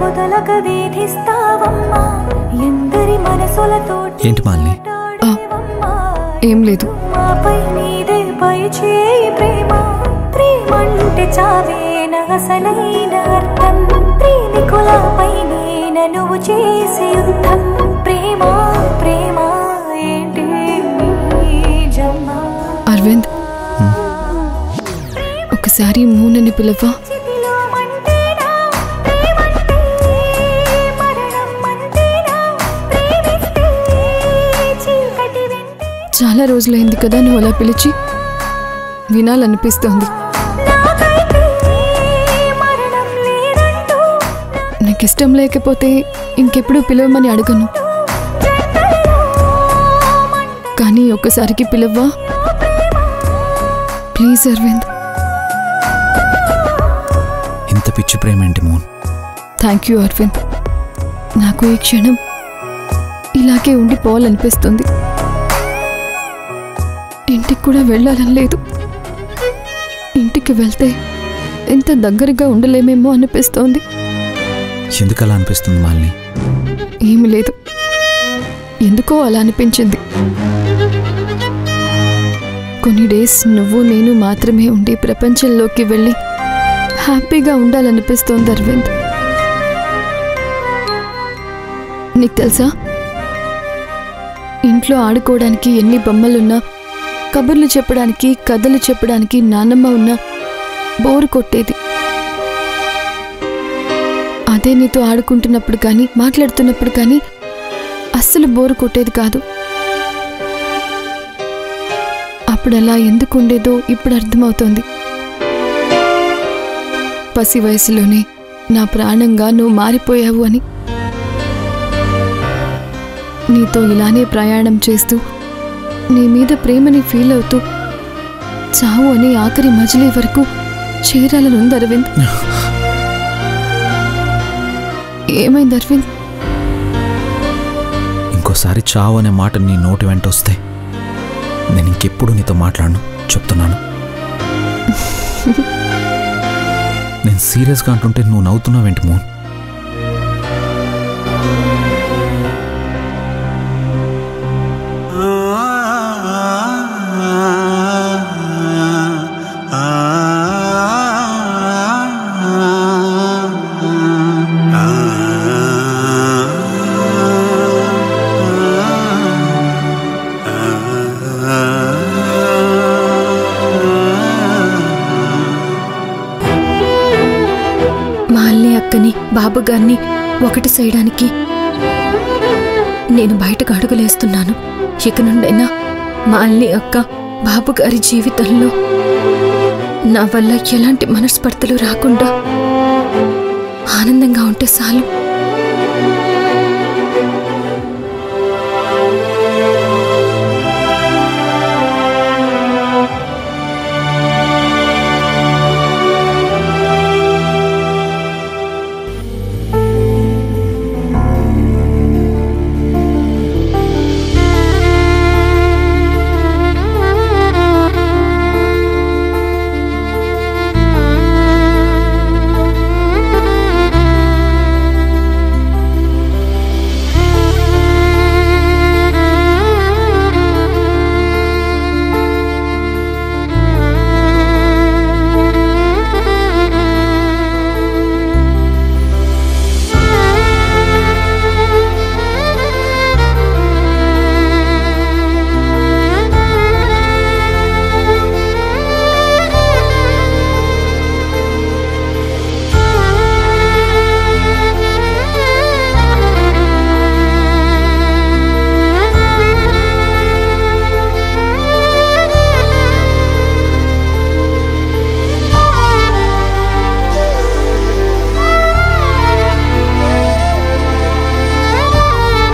వదలక వేధిస్తావమ్మా ఎందరి మనసులతో ఏంటి మాలిని? ఆ, ఏం లేదు మాపై నీదే పై చేయి ప్రేమ ప్రేమంటే చావేన అసలైన అర్థం ప్రేమికులపై నేన నువ్వు చేసే యుద్ధం ప్రేమ ప్రేమ ఏంటి ఈ జన్మ అరవింద్ ఒకసారి మూనని పిలవా చితిలో మంటేనా ప్రేమంటే మరణం అంతేనా ప్రేమిస్తే చీకటి వెంటే చాలా రోజులైంది కదా నువ్వు అలా పిలిచి వినాలనిపిస్తోంది నాకైతే మరణం లేదంటూ నీకు ఇష్టం లేకపోతే ఇంకెప్పుడు పిలవమని అడగను కానీ ఒక్కసారికి పిలవ్వా ప్లీజ్ అరవింద్ ఇంత పిచ్చి ప్రేమ ఏంటి మోహన్ థ్యాంక్ యూ అరవింద్ నాకు ఈ క్షణం ఇలాగే ఉండిపోవాలనిపిస్తుంది ఇంటికి కూడా వెళ్ళాలని లేదు ఇంటికి వెళ్తే ఎంత దగ్గరగా ఉండలేమేమో అనిపిస్తోంది ఎందుకు అలా అనిపిస్తుంది మాలిని ఏమి లేదు ఎందుకో అలా అనిపించింది కొన్ని డేస్ నువ్వు నేను మాత్రమే ఉండి ప్రపంచంలోకి వెళ్ళి హ్యాపీగా ఉండాలనిపిస్తోంది అరవింద్ నీకు తెలుసా ఇంట్లో ఆడుకోవడానికి ఎన్ని బొమ్మలున్నా కబుర్లు చెప్పడానికి కథలు చెప్పడానికి నానమ్మ ఉన్నా బోరు కొట్టేది అదే నీతో ఆడుకుంటున్నప్పుడు కానీ మాట్లాడుతున్నప్పుడు కానీ అస్సలు బోరు కొట్టేది కాదు అప్పుడు అలా ఎందుకు ఉండేదో ఇప్పుడు అర్థమవుతోంది పసి వయసులోనే నా ప్రాణంగా నువ్వు మారిపోయావు అని నీతో ఇలానే ప్రయాణం చేస్తూ నీ మీద ప్రేమని ఫీల్ అవుతూ చావు అనే ఆఖరి మజిలీ వరకు చేరాలని ఉంది అరవింద్ ఏమైంది అరవింద్ ఇంకోసారి చావు అనే మాట నీ నోటి వెంట వస్తే నేను ఇంకెప్పుడు నీతో మాట్లాడను చెప్తున్నాను నేను సీరియస్గా అంటుంటే నువ్వు నవ్వుతున్నావేంటి మోహన్ మాల్ని అక్కని బాబు గారిని ఒకటి చేయడానికి నేను బయటకు అడుగులేస్తున్నాను ఇక నుండైనా మాల్ని అక్క బాబు గారి జీవితంలో నా వల్ల ఎలాంటి మనస్పర్ధలు రాకుండా ఆనందంగా ఉంటే చాలు